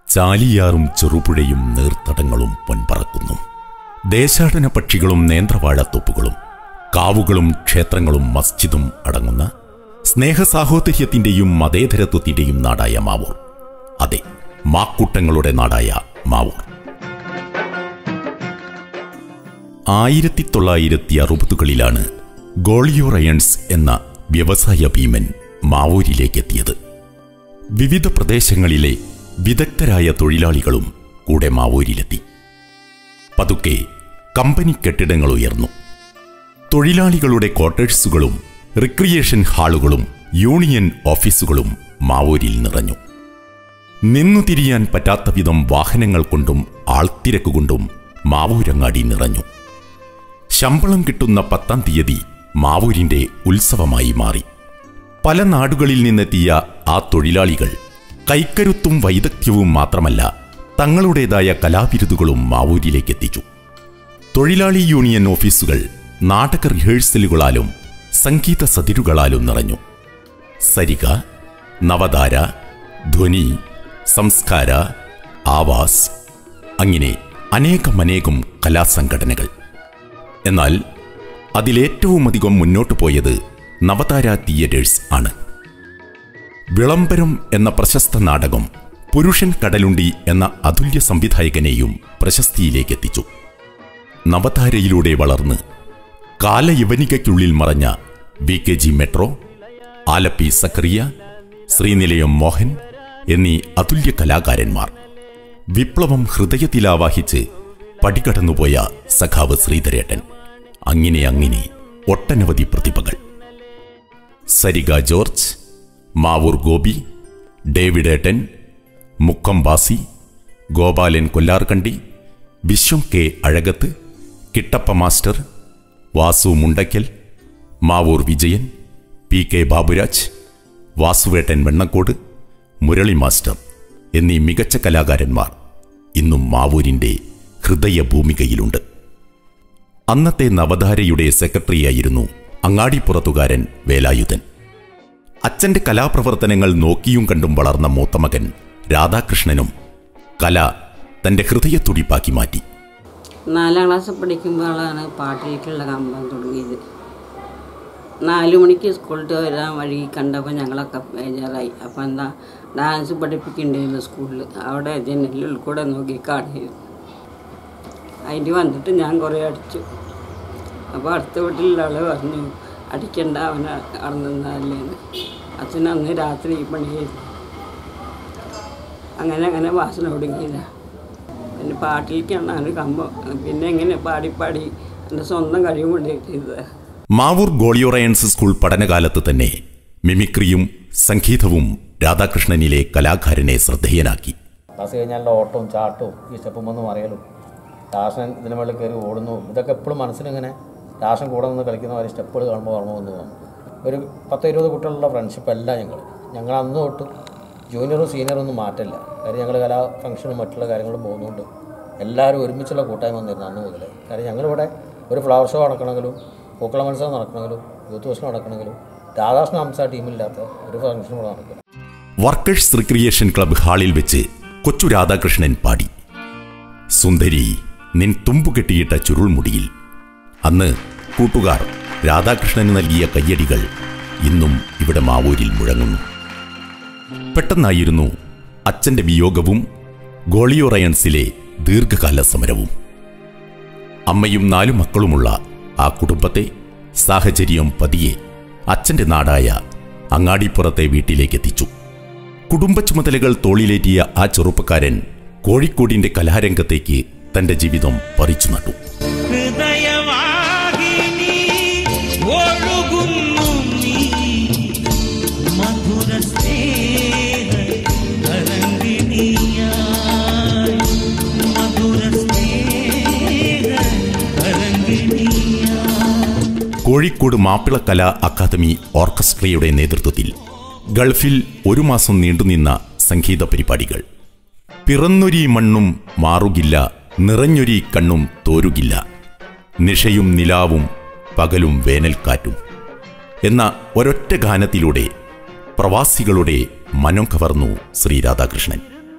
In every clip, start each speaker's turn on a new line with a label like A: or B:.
A: ചാലിയാറും ചെറുപുഴയും നീർത്തടങ്ങളും പൊൻപറക്കുന്നു ദേശാടന പക്ഷികളും നേന്ത്രവാഴത്തൊപ്പുകളും കാവുകളും ക്ഷേത്രങ്ങളും മസ്ജിദും അടങ്ങുന്ന സ്നേഹസാഹോദര്യത്തിന്റെയും മതേതരത്വത്തിന്റെയും നാടായ മാവൂർ അതെ മാക്കൂട്ടങ്ങളുടെ നാടായ മാവൂർ ആയിരത്തി തൊള്ളായിരത്തി അറുപതുകളിലാണ് ഗോളിയോ റയൺസ് എന്ന വ്യവസായ ഭീമൻ മാവൂരിലേക്കെത്തിയത് വിവിധ പ്രദേശങ്ങളിലെ വിദഗ്ധരായ തൊഴിലാളികളും കൂടെ മാവൂരിലെത്തി പതുക്കെ കമ്പനി കെട്ടിടങ്ങൾ ഉയർന്നു തൊഴിലാളികളുടെ ക്വാർട്ടേഴ്സുകളും റിക്രിയേഷൻ ഹാളുകളും യൂണിയൻ ഓഫീസുകളും മാവൂരിൽ നിറഞ്ഞു നിന്നു തിരിയാൻ പറ്റാത്ത വിധം വാഹനങ്ങൾ കൊണ്ടും ആൾത്തിരക്കുകൊണ്ടും മാവൂരങ്ങാടി നിറഞ്ഞു ശമ്പളം കിട്ടുന്ന പത്താം തീയതി മാവൂരിന്റെ ഉത്സവമായി മാറി പല നാടുകളിൽ നിന്നെത്തിയ ആ തൊഴിലാളികൾ കൈക്കരുത്തും വൈദഗ്ധ്യവും മാത്രമല്ല തങ്ങളുടേതായ കലാവിരുതുകളും മാവൂരിലേക്ക് എത്തിച്ചു തൊഴിലാളി യൂണിയൻ ഓഫീസുകൾ നാടക റിഹേഴ്സലുകളാലും സംഗീത സതിരുകളാലും നിറഞ്ഞു സരിക നവതാര ധ്വനി സംസ്കാര ആവാസ് അങ്ങനെ അനേകമനേകം കലാസംഘടനകൾ എന്നാൽ അതിലേറ്റവും അധികം മുന്നോട്ടു പോയത് നവതാര തിയേറ്റേഴ്സ് ആണ് വിളംബരം എന്ന പ്രശസ്ത നാടകം പുരുഷൻ കടലുണ്ടി എന്ന അതുല്യ സംവിധായകനെയും പ്രശസ്തിയിലേക്ക് എത്തിച്ചു നവതാരയിലൂടെ വളർന്ന് കാലയവനികയ്ക്കുള്ളിൽ മറഞ്ഞ V K G metro Alleppey Zachariah Sreenilayam Mohan എന്നീ അതുല്യ കലാകാരന്മാർ വിപ്ലവം ഹൃദയത്തിലാവാഹിച്ച് പടികടന്നുപോയ സഖാവ് ശ്രീധരേട്ടൻ അങ്ങനെ അങ്ങനെ ഒട്ടനവധി പ്രതിഭകൾ സരിക ജോർജ് മാവൂർ ഗോപി ഡേവിഡ് ഏട്ടൻ Mukkam Basi Gopalan Kollarkandi Vishwam K Azhakath Kittappa master Vasu Mundakkal Mavoor Vijayan P K Baburaj വാസുവേട്ടൻ വെണ്ണക്കോട് മുരളി മാസ്റ്റർ എന്നീ മികച്ച കലാകാരന്മാർ ഇന്നും മാവൂരിന്റെ ഹൃദയഭൂമികയിലുണ്ട് അന്നത്തെ നവധാരയുടെ സെക്രട്ടറിയായിരുന്നു അങ്ങാടിപ്പുറത്തുകാരൻ വേലായുധൻ അച്ഛന്റെ കലാപ്രവർത്തനങ്ങൾ നോക്കിയും കണ്ടും വളർന്ന മൂത്തമകൻ രാധാകൃഷ്ണനും കല തന്റെ ഹൃദയത്തുടിപ്പാക്കി മാറ്റി
B: നാലാം ക്ലാസ് പഠിക്കുമ്പോഴാണ് പാട്ടിലേക്കുള്ള കമ്പം തുടങ്ങിയത് നാല് മണിക്ക് സ്കൂളിൽ വരാൻ വഴി കണ്ടപ്പോൾ ഞങ്ങളൊക്കെ ബേജാറായി അപ്പോൾ എന്താ ഡാൻസ് പഠിപ്പിക്കണ്ടായിരുന്നു സ്കൂളിൽ അവിടെ ജനലിൽ കൂടെ നോക്കി കാണുകയും അതിന് വന്നിട്ട് ഞാൻ കുറേ അടിച്ചു അപ്പോൾ അടുത്ത വീട്ടിലുള്ള ആൾ പറഞ്ഞു അടിക്കണ്ട അവനെ കടന്നല്ലേ അച്ഛൻ അന്ന് രാത്രി പണി ചെയ്തു അങ്ങനെ അങ്ങനെ വാസന ഒടുങ്ങിയില്ല പിന്നെ പാട്ടിലേക്കാണ് ഒരു കമ്പം പിന്നെ എങ്ങനെ പാടി പാടി എൻ്റെ സ്വന്തം കഴിവ് കൊണ്ട് ചെയ്തത്
A: മാവൂർ ഗോളിയോറയൻസ് സ്കൂൾ പഠനകാലത്ത് തന്നെ മിമിക്രിയും സംഗീതവും രാധാകൃഷ്ണനിലെ കലാകാരനെ ശ്രദ്ധേയനാക്കി
C: ക്ലാസ് കഴിഞ്ഞാലുള്ള ഓട്ടവും ചാട്ടവും ഈ സ്റ്റെപ്പും വന്ന് മറിയലും രാഷൻ ഇതിന് മുകളിൽ കയറി ഓടുന്നതും ഇതൊക്കെ എപ്പോഴും മനസ്സിലിങ്ങനെ രാഷൻ കൂടെ നിന്ന് കളിക്കുന്ന മാതിരി സ്റ്റെപ്പുകൾ കാണുമ്പോൾ ഓർമ്മ വന്നു പോകും ഒരു പത്ത് ഇരുപത് കുട്ടികളുടെ ഫ്രണ്ട്ഷിപ്പ് അല്ല ഞങ്ങൾ ഞങ്ങൾ അന്ന് തൊട്ട് ജൂനിയറും സീനിയറും ഒന്നും മാറ്റില്ല കാര്യം ഞങ്ങൾ കലാ ഫംഗ്ഷനും മറ്റുള്ള കാര്യങ്ങളും പോകുന്നതുകൊണ്ട് എല്ലാവരും ഒരുമിച്ചുള്ള കൂട്ടായ്മ വന്നിരുന്നു അന്ന് മുതൽ കാര്യം ഞങ്ങളിവിടെ ഒരു ഫ്ലവർ ഷോ നടക്കണമെങ്കിലും പൂക്കള മത്സരം നടക്കണമെങ്കിലും യൂത്ത് ഫെസ്റ്റ് നടക്കണമെങ്കിലും രാധാകൃഷ്ണ ഹംസ ടീമില്ലാത്ത ഒരു ഫംഗ്ഷനും ഇവിടെ നടക്കില്ല
A: വർക്കേഴ്സ് റിക്രിയേഷൻ ക്ലബ് ഹാളിൽ വെച്ച് കൊച്ചു രാധാകൃഷ്ണൻ പാടി സുന്ദരി നിൻ തുമ്പു കെട്ടിയിട്ട ചുരുൾമുടിയിൽ അന്ന് കൂട്ടുകാർ രാധാകൃഷ്ണന് നൽകിയ കയ്യടികൾ ഇന്നും ഇവിടെ മാവൂരിൽ മുഴങ്ങുന്നു പെട്ടെന്നായിരുന്നു അച്ഛന്റെ വിയോഗവും ഗോളിയോ റയൺസിലെ ദീർഘകാല സമരവും അമ്മയും നാലു മക്കളുമുള്ള ആ കുടുംബത്തെ സാഹചര്യം പതിയെ അച്ഛന്റെ നാടായ അങ്ങാടിപ്പുറത്തെ വീട്ടിലേക്കെത്തിച്ചു കുടുംബ ചുമതലകൾ തോളിലേറ്റിയ ആ ചെറുപ്പക്കാരൻ കോഴിക്കോടിന്റെ കലാരംഗത്തേക്ക് തന്റെ ജീവിതം പറിച്ചു നട്ടു
D: ഹൃദയവാഹിനി ഒഴുകുന്നു നീ മധുര സ്നേഹ തരംഗിണിയായി മധുര സ്നേഹ തരംഗിണിയായി
A: കോഴിക്കോട് മാപ്പിള കലാ അക്കാദമി ഓർക്കസ്ട്രയുടെ നേതൃത്വത്തിൽ ഗൾഫിൽ ഒരു മാസം നീണ്ടുനിന്ന സംഗീത പരിപാടികൾ പിറന്നൊരി മണ്ണും മാറുകില്ല നിറഞ്ഞൊരി കണ്ണും തോരുകില്ല നിഷയും നിലാവും പകലും വേനൽക്കാറ്റും എന്ന ഒരൊറ്റ ഗാനത്തിലൂടെ പ്രവാസികളുടെ മനം കവർന്നു ശ്രീ രാധാകൃഷ്ണൻ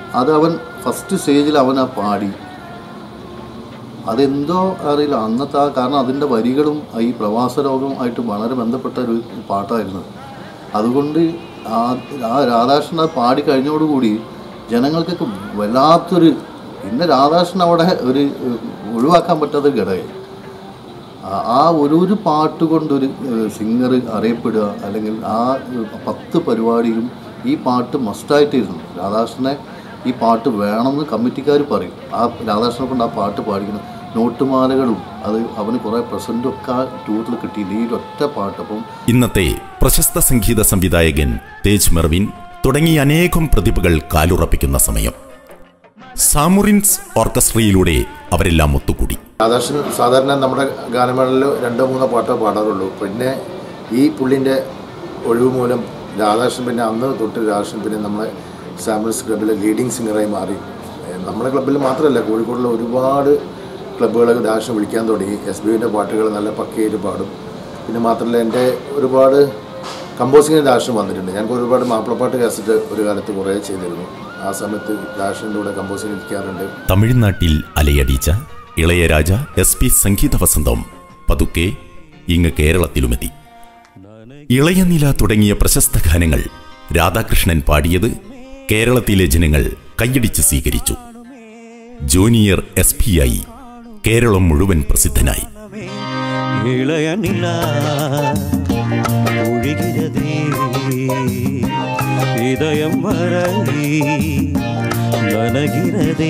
E: അത് അവൻ ഫസ്റ്റ് സ്റ്റേജിൽ അവൻ ആ പാടി അതെന്തോ അറിയില്ല അന്നത്തെ ആ കാരണം അതിൻ്റെ വരികളും ഈ പ്രവാസ രോഗമായിട്ട് വളരെ ബന്ധപ്പെട്ട ഒരു പാട്ടായിരുന്നു അതുകൊണ്ട് ആ ആ രാധാകൃഷ്ണൻ അത് പാടി കഴിഞ്ഞോടുകൂടി ജനങ്ങൾക്കൊക്കെ വല്ലാത്തൊരു പിന്നെ രാധാകൃഷ്ണൻ അവിടെ ഒരു ഒഴിവാക്കാൻ പറ്റാത്ത ഘടകം ആ- ആ ഒരു ഒരു പാട്ട് കൊണ്ടൊരു സിംഗർ അറിയപ്പെടുക അല്ലെങ്കിൽ ആ പത്ത് പരിപാടിയിലും ഈ പാട്ട് മസ്റ്റായിട്ടിരുന്നു രാധാകൃഷ്ണനെ ഈ പാട്ട് വേണമെന്ന് കമ്മിറ്റിക്കാർ പറയും ആ രാധാകൃഷ്ണനെ കൊണ്ട് ആ പാട്ട് പാടിക്കണം നോട്ടുമാലകളും അത് അവന് കുറേ പ്രസൻറ്റും ഒക്കെ ടൂറിൽ കിട്ടിയില്ല ഈ ഒറ്റ പാട്ട് അപ്പം
A: ഇന്നത്തെ പ്രശസ്ത സംഗീത സംവിധായകൻ തേജ് മെർവിൻ തുടങ്ങിയ അനേകം പ്രതിഭകൾ കാലുറപ്പിക്കുന്ന സമയം സാമുറിൻസ് ഓർക്കസ്ട്രയിലൂടെ അവരെല്ലാം ഒത്തുകൂടി
F: രാധാകൃഷ്ണൻ സാധാരണ നമ്മുടെ ഗാനമേളയിൽ രണ്ടോ മൂന്നോ പാട്ടോ പാടാറുള്ളൂ പിന്നെ ഈ പുള്ളിൻ്റെ ഒഴിവ് മൂലം രാധാകൃഷ്ണൻ പിന്നെ അന്ന് തൊട്ട് രാധാകൃഷ്ണൻ പിന്നെ നമ്മളെ സാമ്പിൾസ് ക്ലബ്ബിലെ ലീഡിങ് സിംഗറായി മാറി ഏഹ് നമ്മുടെ ക്ലബ്ബിൽ മാത്രമല്ല കോഴിക്കോടുള്ള ഒരുപാട് ക്ലബ്ബുകൾ രാധാകൃഷ്ണൻ വിളിക്കാൻ തുടങ്ങി എസ് ബിയുടെ പാട്ടുകൾ നല്ല പക്കയായിട്ട് പാടും പിന്നെ മാത്രമല്ല എൻ്റെ ഒരുപാട് കമ്പോസിങ്ങിന് രാധാകൃഷ്ണൻ വന്നിട്ടുണ്ട് ഞങ്ങൾക്ക് ഒരുപാട് മാപ്പിളപ്പാട്ട് കാസറ്റ് ഒരു കാലത്ത് കുറേ ചെയ്തിരുന്നു ആ സമയത്ത് രാധാകൃഷ്ണൻ്റെ കൂടെ കമ്പോസിങ് ഇരിക്കാറുണ്ട്
A: തമിഴ്നാട്ടിൽ അലയടിച്ച ഇളയരാജ എസ് പി സംഗീത വസന്തം പതുക്കെ ഇങ്ങ് കേരളത്തിലുമെത്തി ഇളയനില തുടങ്ങിയ പ്രശസ്ത ഗാനങ്ങൾ രാധാകൃഷ്ണൻ പാടിയത് കേരളത്തിലെ ജനങ്ങൾ കൈയടിച്ച് സ്വീകരിച്ചു ജൂനിയർ എസ് പി ആയി കേരളം മുഴുവൻ പ്രസിദ്ധനായി
D: இளைய நிலா ஒழிகிறதே இதயம் வரை நனகிறதே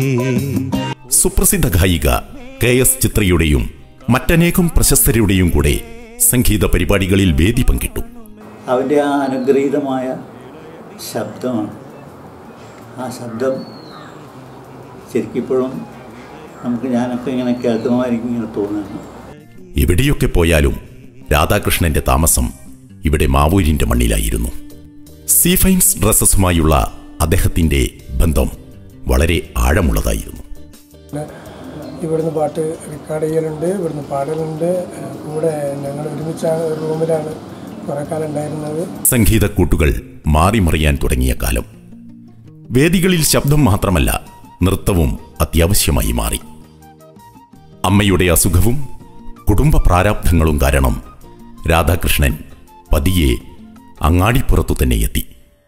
A: സുപ്രസിദ്ധ ഗായിക കെ എസ് ചിത്രയുടെയും മറ്റനേകം പ്രശസ്തരുടെയും കൂടെ സംഗീത പരിപാടികളിൽ വേദി പങ്കിട്ടു
G: അവൻ്റെ ആ അനുഗ്രഹീതമായ ശബ്ദമാണ് ആ ശബ്ദം ശരിക്കിപ്പോഴും നമുക്ക് ഞാനൊക്കെ ഇങ്ങനെ കേൾക്കുമായിരിക്കും ഇങ്ങനെ തോന്നുന്നു
A: എവിടെയൊക്കെ പോയാലും രാധാകൃഷ്ണന്റെ താമസം ഇവിടെ മാവൂരിന്റെ മണ്ണിലായിരുന്നു സീഫൈൻസ് ഡ്രസ്സസുമായുള്ള അദ്ദേഹത്തിന്റെ ബന്ധം വളരെ ആഴമുള്ളതായിരുന്നു
H: ഇവിടുന്ന് പാട്ട് റെക്കോർഡ് ചെയ്യലുണ്ട് ഇവിടുന്ന് പാടലുണ്ട് ഏഹ് കൂടെ ഞങ്ങൾ ഒരുമിച്ചാണ് ഒരു റൂമിലാണ് കുറേ കാലം ഉണ്ടായിരുന്നത്
A: സംഗീത കൂട്ടുകൾ മാറിമറിയാൻ തുടങ്ങിയ കാലം വേദികളിൽ ശബ്ദം മാത്രമല്ല നൃത്തവും അത്യാവശ്യമായി മാറി അമ്മയുടെ അസുഖവും കുടുംബ പ്രാരാബ്ധങ്ങളും കാരണം രാധാകൃഷ്ണൻ പതിയെ അങ്ങാടിപ്പുറത്തു തന്നെ എത്തി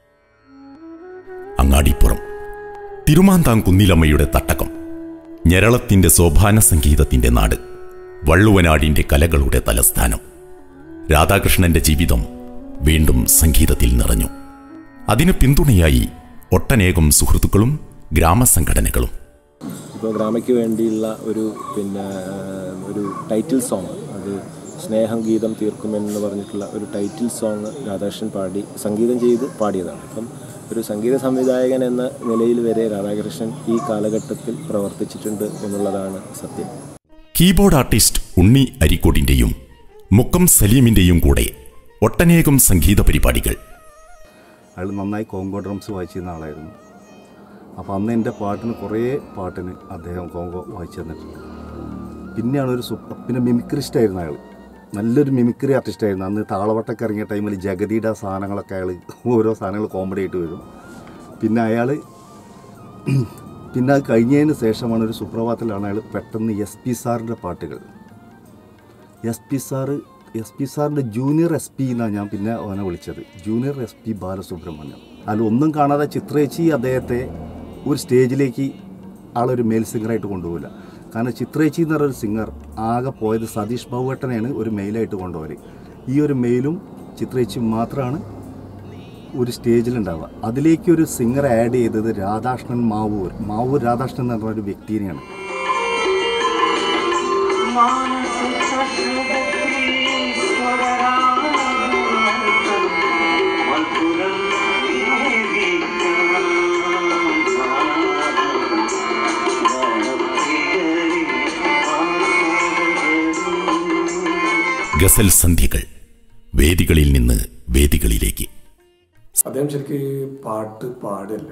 A: അങ്ങാടിപ്പുറം തിരുമാന്താം കുന്നിലമ്മയുടെ തട്ടകം ഞരളത്തിന്റെ സോപാന സംഗീതത്തിന്റെ നാട് വള്ളുവനാടിന്റെ കലകളുടെ തലസ്ഥാനം രാധാകൃഷ്ണന്റെ ജീവിതം വീണ്ടും സംഗീതത്തിൽ നിറഞ്ഞു അതിന് പിന്തുണയായി ഒട്ടനേകം സുഹൃത്തുക്കളും ഗ്രാമസംഘടനകളും
I: ഇപ്പോൾ ഗ്രാമയ്ക്ക് വേണ്ടിയുള്ള ഒരു പിന്നെ ഒരു ടൈറ്റിൽ സോങ് അത് സ്നേഹം ഗീതം തീർക്കുമെന്ന് പറഞ്ഞിട്ടുള്ള ഒരു ടൈറ്റിൽ സോങ് രാധാകൃഷ്ണൻ പാടി സംഗീതം ചെയ്ത് പാടിയതാണ് അപ്പം ഒരു സംഗീത സംവിധായകൻ എന്ന നിലയിൽ വരെ രാധാകൃഷ്ണൻ ഈ കാലഘട്ടത്തിൽ പ്രവർത്തിച്ചിട്ടുണ്ട് എന്നുള്ളതാണ് സത്യം
A: കീബോർഡ് ആർട്ടിസ്റ്റ് ഉണ്ണി അരിക്കോടിന്റെയും മുക്കം സലീമിന്റെയും കൂടെ ഒട്ടനേകം സംഗീത പരിപാടികൾ
E: അയാൾ നന്നായി കോങ്കോ ഡ്രംസ് വായിച്ചിരുന്ന ആളായിരുന്നു അപ്പോൾ അന്ന് എൻ്റെ പാട്ടിന് കുറേ പാട്ടിന് അദ്ദേഹം കോങ്കോ വായിച്ചു തന്നിട്ടുണ്ട് പിന്നെയാണ് ഒരു സൂപ്പർ പിന്നെ മിമിക്രിസ്റ്റായിരുന്നു അയാൾ നല്ലൊരു മിമിക്രി ആർട്ടിസ്റ്റായിരുന്നു അന്ന് താളവട്ടൊക്കെ ഇറങ്ങിയ ടൈമിൽ ജഗതിയുടെ സാധനങ്ങളൊക്കെ അയാൾ ഓരോ സാധനങ്ങൾ കോമഡി ആയിട്ട് വരും പിന്നെ അയാൾ പിന്നെ അത് കഴിഞ്ഞതിന് ശേഷമാണ് ഒരു സുപ്രഭാതത്തിലാണ് അയാൾ പെട്ടെന്ന് എസ് പി സാറിൻ്റെ പാട്ടുകൾ S P sir S P സാറിൻ്റെ ജൂനിയർ എസ് പി എന്നാണ് ഞാൻ പിന്നെ അവനെ വിളിച്ചത് ജൂനിയർ എസ് പി ബാലസുബ്രഹ്മണ്യം അതിൽ ഒന്നും കാണാതെ ചിത്രേച്ചി അദ്ദേഹത്തെ ഒരു സ്റ്റേജിലേക്ക് ആളൊരു മെയിൽ സിംഗറായിട്ട് കൊണ്ടുപോകില്ല കാരണം ചിത്രേച്ചി എന്ന് പറഞ്ഞൊരു സിംഗർ ആകെ പോയത് സതീഷ് ബാബുവേട്ടനെയാണ് ഒരു മെയിലായിട്ട് കൊണ്ടുപോകല് ഈ ഒരു മെയിലും ചിത്രേച്ചിയും മാത്രമാണ് ഒരു സ്റ്റേജിലുണ്ടാവുക അതിലേക്ക് ഒരു സിംഗർ ആഡ് ചെയ്തത് രാധാകൃഷ്ണൻ മാവൂർ മാവൂർ രാധാകൃഷ്ണൻ എന്ന് പറഞ്ഞ ഒരു വ്യക്തിനെയാണ്
A: ഗസൽ സന്ധ്യകൾ വേദികളിൽ നിന്ന് വേദികളിലേക്ക്
H: അദ്ദേഹം ശരിക്കും ഈ പാട്ട് പാടില്ല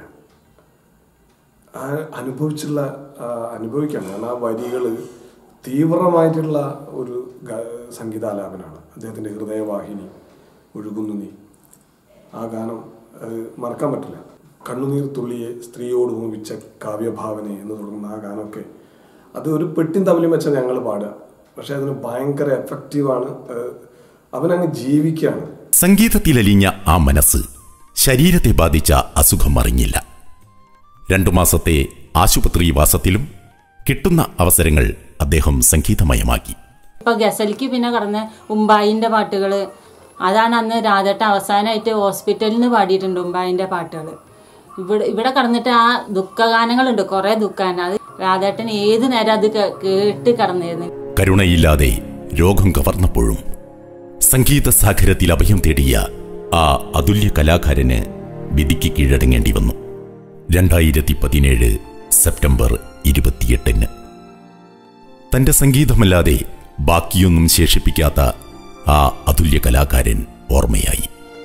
H: ആ അനുഭവിച്ചുള്ള ആ, അനുഭവിക്കണം കാരണം ആ വരികൾ തീവ്രമായിട്ടുള്ള ഒരു ഗ- സംഗീതാലാപനമാണ് അദ്ദേഹത്തിൻ്റെ ഹൃദയവാഹിനി ഒഴുകുന്നു നീ ആ ഗാനം അത് മറക്കാൻ പറ്റില്ല
J: കണ്ണുനീർ തുള്ളിയെ സ്ത്രീയോട് നോവിച്ച കാവ്യഭാവന എന്ന് തുടങ്ങുന്ന ആ ഗാനമൊക്കെ അത് ഒരു പെട്ടിൻ തമ്മിലും വെച്ചാൽ ഞങ്ങൾ പാടുക പക്ഷെ അതിന് ഭയങ്കര എഫക്റ്റീവാണ് അവനങ്ങ് ജീവിക്കുകയാണ്
A: സംഗീതത്തിലലിഞ്ഞ ആ മനസ്സ് ശരീരത്തെ ബാധിച്ച അസുഖം അറിഞ്ഞില്ല രണ്ടു മാസത്തെ ആശുപത്രിവാസത്തിലും കിട്ടുന്ന അവസരങ്ങൾ അദ്ദേഹം സംഗീതമയമാക്കി
K: ഇപ്പൊ ഗസലിക്ക് പിന്നെ കടന്ന ഉമ്പായിന്റെ പാട്ടുകൾ അതാണ് അന്ന് രാധേട്ട അവസാനമായിട്ട് ഹോസ്പിറ്റലിൽ നിന്ന് പാടിയിട്ടുണ്ട് ഉമ്പായിന്റെ പാട്ടുകൾ ഇവിടെ ഇവിടെ കടന്നിട്ട് ആ ദുഃഖഗാനങ്ങളുണ്ട് കുറേ ദുഃഖഗാനം അത് രാധേട്ടൻ ഏത് നേരം അത് കേ- കേട്ട് കടന്നിരുന്നു
A: കരുണയില്ലാതെ രോഗം കവർന്നപ്പോഴും സംഗീത സാഗരത്തിൽ അഭയം തേടിയ ആ അതുല്യ കലാകാരന് വിധിക്ക് കീഴടങ്ങേണ്ടി വന്നു രണ്ടായിരത്തി പതിനേഴ് സെപ്റ്റംബർ ഇരുപത്തിയെട്ടിന് തന്റെ സംഗീതമല്ലാതെ ബാക്കിയൊന്നും ശേഷിപ്പിക്കാത്ത ആ അതുല്യ കലാകാരൻ ഓർമ്മയായി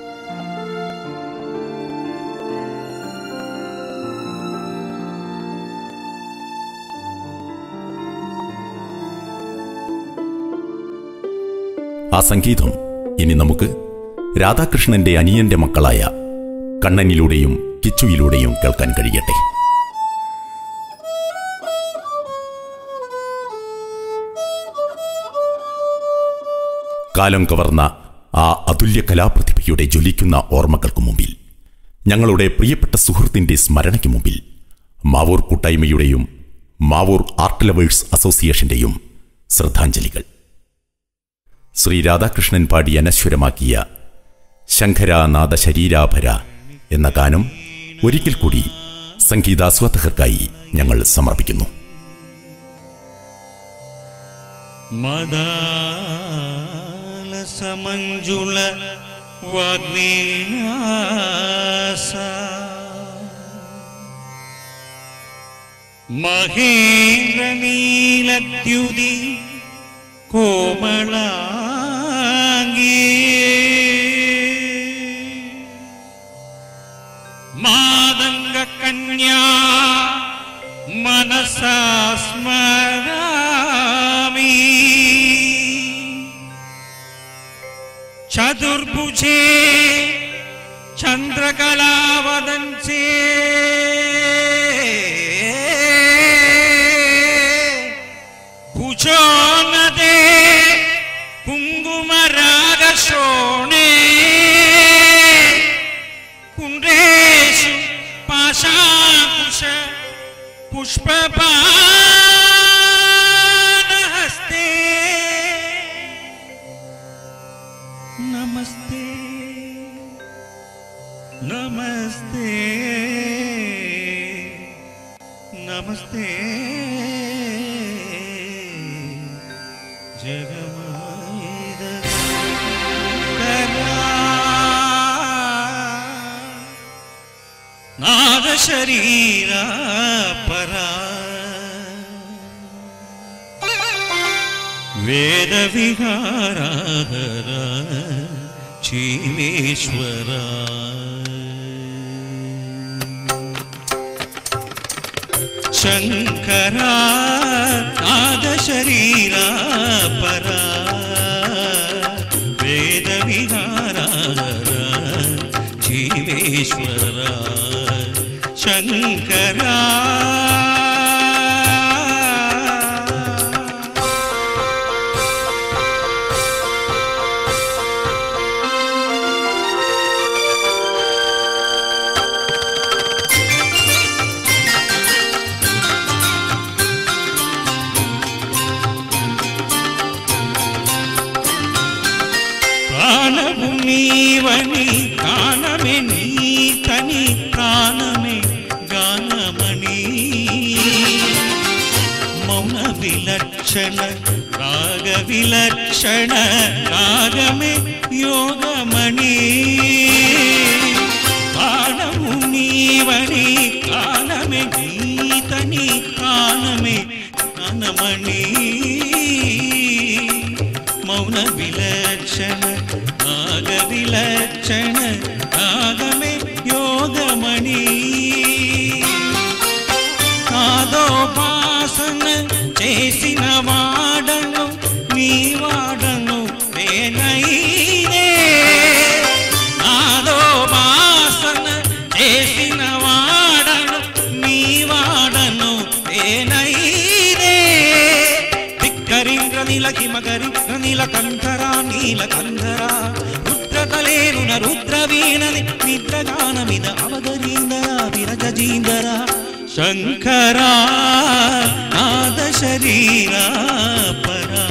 A: ആ സംഗീതം ഇനി നമുക്ക് രാധാകൃഷ്ണന്റെ അനിയന്റെ മക്കളായ കണ്ണനിലൂടെയും കിച്ചുവിലൂടെയും കേൾക്കാൻ കഴിയട്ടെ കാലം കവർന്ന ആ അതുല്യ കലാപ്രതിഭയുടെ ജ്വലിക്കുന്ന ഓർമ്മകൾക്ക് മുമ്പിൽ ഞങ്ങളുടെ പ്രിയപ്പെട്ട സുഹൃത്തിന്റെ സ്മരണയ്ക്ക് മുമ്പിൽ മാവൂർ കൂട്ടായ്മയുടെയും മാവൂർ ആർട്ട് ലവേഴ്സ് അസോസിയേഷന്റെയും ശ്രദ്ധാഞ്ജലികൾ ശ്രീ രാധാകൃഷ്ണൻ പാടി അനശ്വരമാക്കിയ ശങ്കരാനാഥ ശരീരാഭര എന്ന ഗാനം ഒരിക്കൽ കൂടി സംഗീതാസ്വാദകർക്കായി ഞങ്ങൾ സമർപ്പിക്കുന്നു
D: മദാലസമഞ്ജുള വാഗ്നീനാസ മഹേന്ദ്രനീലദ്യുതി കോമളാംഗീ മാതംഗ കന്യാ മനസാ സ്മരാമി ചതുർഭുജേ ചന്ദ്രകലാവദഞ്ചേ ഭുജോന്നതേ കുങ്കുമരാഗശോണേ കുണ്ടേഷു പാശാകുശ പുഷ്പപാനഹസ്തേ നമസ്തേ നമസ്തേ നമസ്തേ ജഗമായിദ നാദശരീര പരാ വേദവിഹാരാധര ജീവേശ്വര ശങ്കര നാദശരീര പരാ വേദവിഹാരാധര ജീവേശ്വര ശങ്കര ప్రాణము నీవని కానమే నీ తని ప్రాణమే గానమణి మౌన విలక్షణ రాగ విలక్షణ రాగమే యోగమణి ప్రాణము నీవని కానమే నీ తని ప్రాణమే గానమణి మౌన విలక్షణ నాగ విలక్షణ నాగమే యోగమణి నాదోపాసన చేసిన వాడను నీ వాడను నేనైనే నాదోపాసన చేసిన వాడను రవీంద్ర నీల హిమగరి నీలకంఠర నీలకంఠర రుద్రతలేనున రుద్రవీణని నిద్రగానమిద అవగరీందర విరజీందర శంకరా నాద శరీరా పరా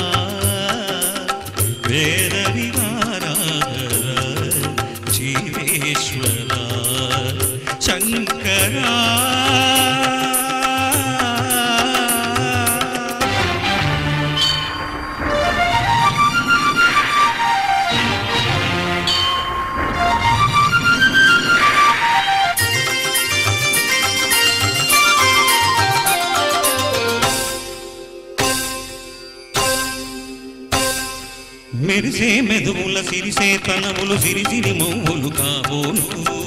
D: వేద విహారాధర జీవేశ్వర శంకరా మెరిసే మెదువుల సిరిసే తనములు సిరిసిరి మౌవులు కాబోలు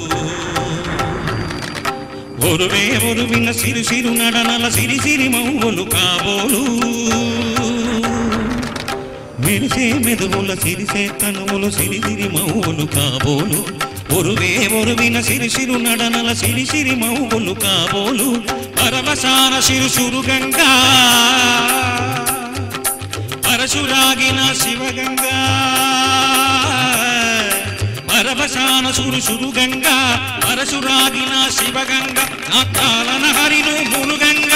D: ఒరువే ఒరువిన సిరు సిరు నడనల సిరి సిరి మౌవులు కాబోలు మెరిసే మెదువుల సిరిసే తనములు సిరి సిరి మౌవులు కాబోలు ఒరువే ఒరువిన సిరి సిరు నడనల సిరి సిరి మౌవులు కాబోలు పరవసాన సిరు సురు గంగా పరశురాగిన శివగంగా పరవశాన సురు సురు గంగా పరశురాగిన శివగంగా నాకాలన హరిను మునుగంగా